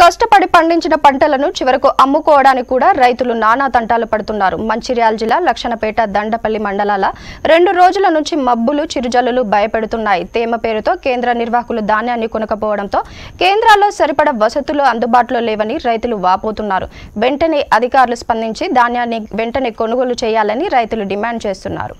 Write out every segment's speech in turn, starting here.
కష్టపడి పండించిన పంటలను చివరకు అమ్ముకోవడానికి కూడా రైతులు నానా తంటాలు పడుతున్నారు మంచిర్యాల జిల్లా లక్షణపేట దండపల్లి మండలాల రెండు రోజుల నుంచి మబ్బులు చిరుజల్లులు భయపెడుతున్నాయి తేమ పేరుతో కేంద్ర నిర్వాహకులు ధాన్యాన్ని కొనకపోవడంతో కేంద్రాల్లో సరిపడ వసతులు అందుబాటులో లేవని రైతులు వాపోతున్నారు వెంటనే అధికారులు స్పందించి ధాన్యాన్ని వెంటనే కొనుగోలు చేయాలని రైతులు డిమాండ్ చేస్తున్నారు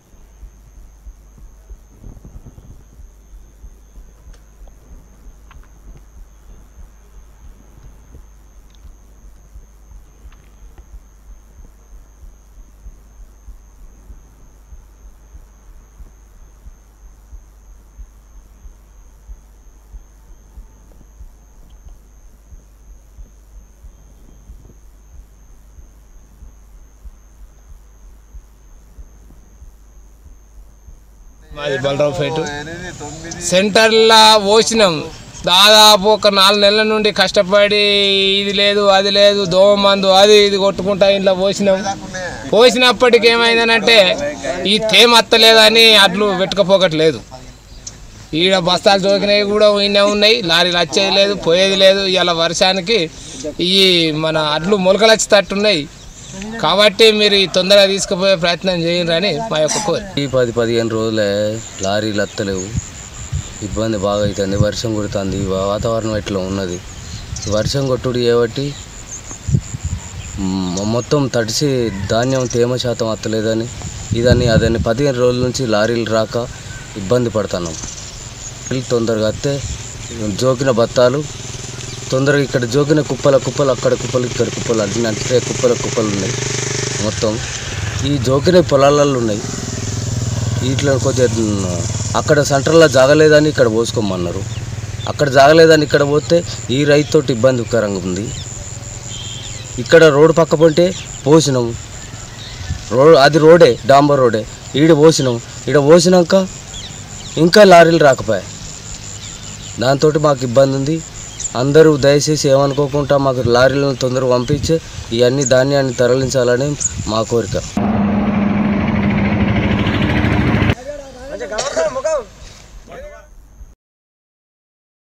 మాది బలరావుపేట సెంటర్లో పోసినాం దాదాపు ఒక నాలుగు నెలల నుండి కష్టపడి ఇది లేదు అది లేదు దోమ మందు అది ఇది కొట్టుకుంటా ఇంట్లో పోసినాం పోసినప్పటికి ఏమైందనంటే ఈ తేమ అత్తలేదని అడ్లు పెట్టుకపోకట్లేదు ఈడ బస్తాలు చోకినవి కూడా ఈయనే ఉన్నాయి లారీలు వచ్చేది లేదు పోయేది లేదు ఇలా వర్షానికి ఈ మన అడ్లు మొలకలు వచ్చి తట్టున్నాయి కాబట్టి మీరు ఈ తొందరగా తీసుకుపోయే ప్రయత్నం చేయండి అని మా యొక్క కోరిక ఈ పది పదిహేను రోజులే లారీలు అత్తలేవు ఇబ్బంది బాగా అవుతుంది వర్షం కొడుతుంది వాతావరణం ఇట్లా ఉన్నది ఈ వర్షం కొట్టుడు ఏబట్టి మ్, మొత్తం తడిసి ధాన్యం తేమ శాతం అత్తలేదని ఇదని అదని పదిహేను రోజుల నుంచి లారీలు రాక ఇబ్బంది పడుతున్నాం నీళ్ళు తొందరగా వస్తే జోకిన బత్తాలు తొందరగా ఇక్కడ జోకిన కుప్పల కుప్పలు అక్కడ కుప్పలు ఇక్కడ కుప్పలు అన్ని అంటే కుప్పల కుప్పలు ఉన్నాయి మొత్తం ఈ జోకిన పొలాలలో ఉన్నాయి వీటిలో కొద్దిగా మ్, అక్కడ సెంటర్లో జాగలేదని ఇక్కడ పోసుకోమన్నారు అక్కడ జాగలేదని ఇక్కడ పోతే ఈ రైతుతోటి ఇబ్బందికరంగా ఉంది ఇక్కడ రోడ్డు పక్క పొంటే పోసినాం రోడ్ అది రోడే డాంబర్ రోడే ఈడ పోసినాం ఈడ పోసినాక ఇంకా లారీలు రాకపోయాయి దాంతో మాకు ఇబ్బంది ఉంది అందరూ దయచేసి ఏమనుకోకుండా మాకు లారీలను తొందరగా పంపించి ఇవన్నీ ధాన్యాన్ని తరలించాలని మా కోరిక